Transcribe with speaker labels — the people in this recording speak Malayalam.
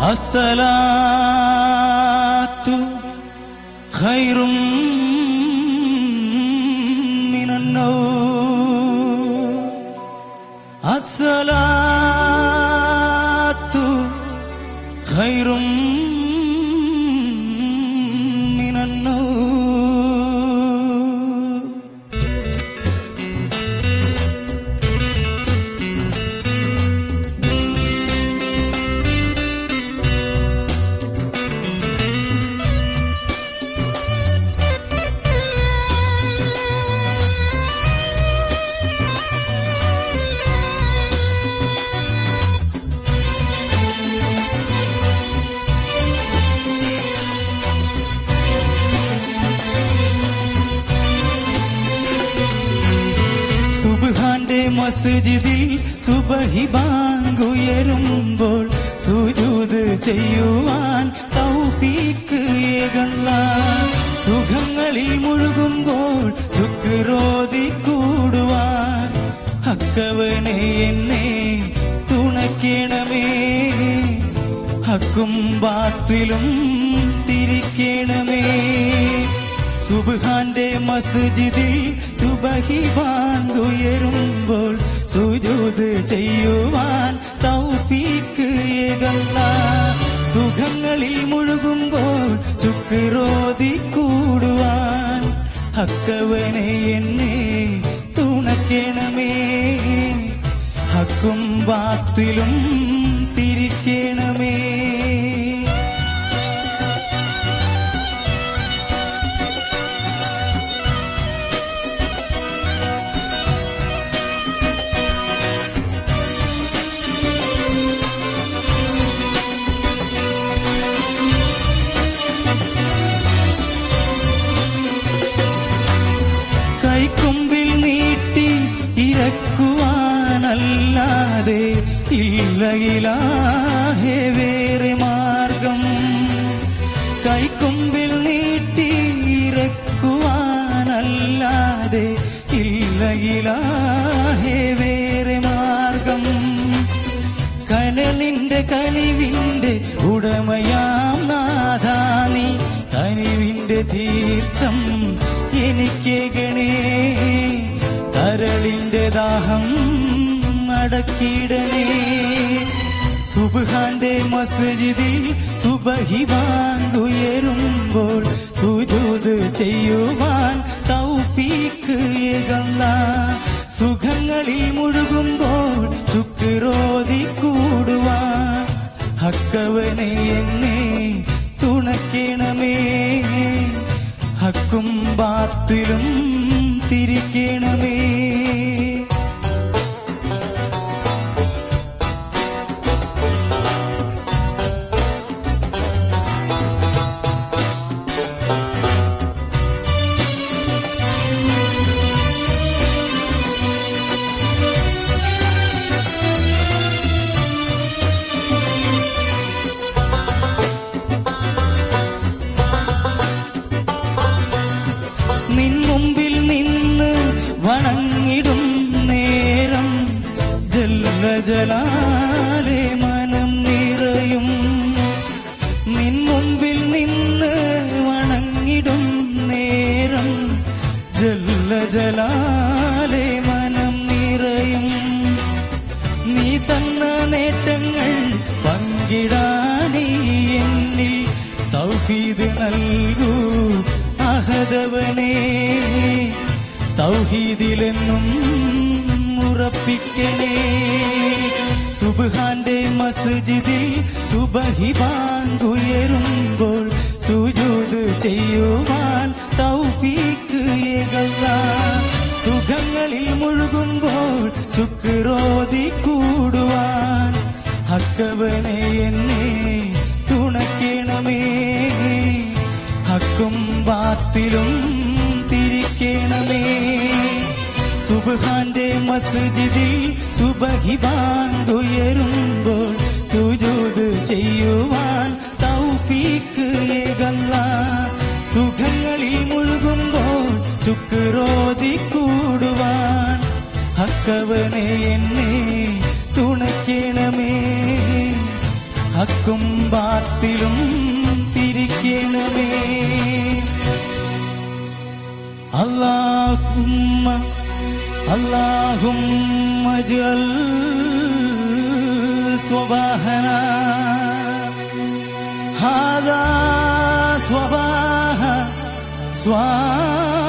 Speaker 1: الصلاة خير من النوم الصلاة خير من النوم സുബ്ഹാന്റെ മസ്ജിദിൽ സുബഹി ബാങ്കുയരുമ്പോൾ സുജൂദ് ചെയ്യുവാൻ തൗഫീക്ക് ഏകല്ല സുഖങ്ങളിൽ മുഴുകുമ്പോൾ ചുക്കുരോതി കൂടുവാൻ ഹക്കവനെ എന്നെ തുണയ്ക്കണമേ ഹക്കും ബാത്തിലും തിരിക്കണമേ സുബ്ഹാന്റെ മസ്ജിദിൽ സുബഹി ബാന്തുയരുമ്പോൾ സുജൂദ് ചെയ്യുവാൻ തൗഫീക്ക് ഏകല്ല സുഖങ്ങളിൽ മുഴുകുമ്പോൾ ചുക്കുരോതി കൂടുവാൻ ഹക്കവനെ എന്നെ തുണയ്ക്കണമേ ഹക്കും ബാത്തിലും തിരിക്കണമേ കൈക്കുമ്പിൽ നീട്ടി ഇറക്കുവാനല്ലാതെ ഇല്ലയിലാഹെ വേറെ മാർഗം കൈക്കുമ്പിൽ നീട്ടി ഇറക്കുവാനല്ലാതെ ഇല്ലയിലാഹെ വേറെ മാർഗം കനലിന്റെ കനിവിന്റെ ഉടമയാം നാഥാനി കനിവിന്റെ തീർത്ഥം എനിക്ക് ഗണേ കരളിന്റെ ദാഹം അടക്കിടണേ സുബ്ഹാന്റെ മസ്ജിദിൽ സുബഹി വാങ്കുയരുമ്പോൾ സുജൂദ് ചെയ്യുവാൻ തൗഫീക്ക് ഏകല്ല സുഖങ്ങളിൽ മുഴുകുമ്പോൾ ചുക്കുരോതി കൂടുവാൻ ഹക്കവനെ എന്നെ തുണയ്ക്കണമേ ഹക്കും ബാത്തിലും തിരിക്കണമേ നിൻ മുമ്പിൽ നിന്ന് വണങ്ങിടും നേരം ജല്ല ജലാലെ മനം നിറയും നിൻ മുമ്പിൽ നിന്ന് വണങ്ങിടും നേരം ജല്ല ജലാലെ മനം നിറയും നീ തന്ന നേട്ടങ്ങൾ പങ്കിടാനീ എന്നിൽ തൗഹീദ് നൽകൂ അഹദവനെ തൗഹീദിലെന്നും ഉറപ്പിക്കണേ സുബ്ഹാന്റെ മസ്ജിദിൽ സുബഹി ബാങ്കുയരുമ്പോൾ സുജൂദ് ചെയ്യുവാൻ തൗഫീക്ക് ഏകല്ല സുഖങ്ങളിൽ മുഴുകുമ്പോൾ ചുക്കുരോതി കൂടുവാൻ ഹക്കവനെ എന്നെ തുണയ്ക്കണമേ ഹക്കും ബാത്തിലും തിരിക്കണമേ സുബ്ഹാന്റെ മസ്ജിദിൽ സുബഹി ബാങ്കുയരുമ്പോൾ സുജൂദ് ചെയ്യുവാൻ തൗഫീക്ക് ഏകല്ല സുഖങ്ങളിൽ മുഴുകുമ്പോൾ ചുക്കുരോതി കൂടുവാൻ ഹക്കവനെ എന്നെ തുണയ്ക്കണമേ ഹക്കും ഹക്കും ബാത്തിലും തിരിക്കണമേ اللهم اللهم اجعل صباحنا هذا صباح صباح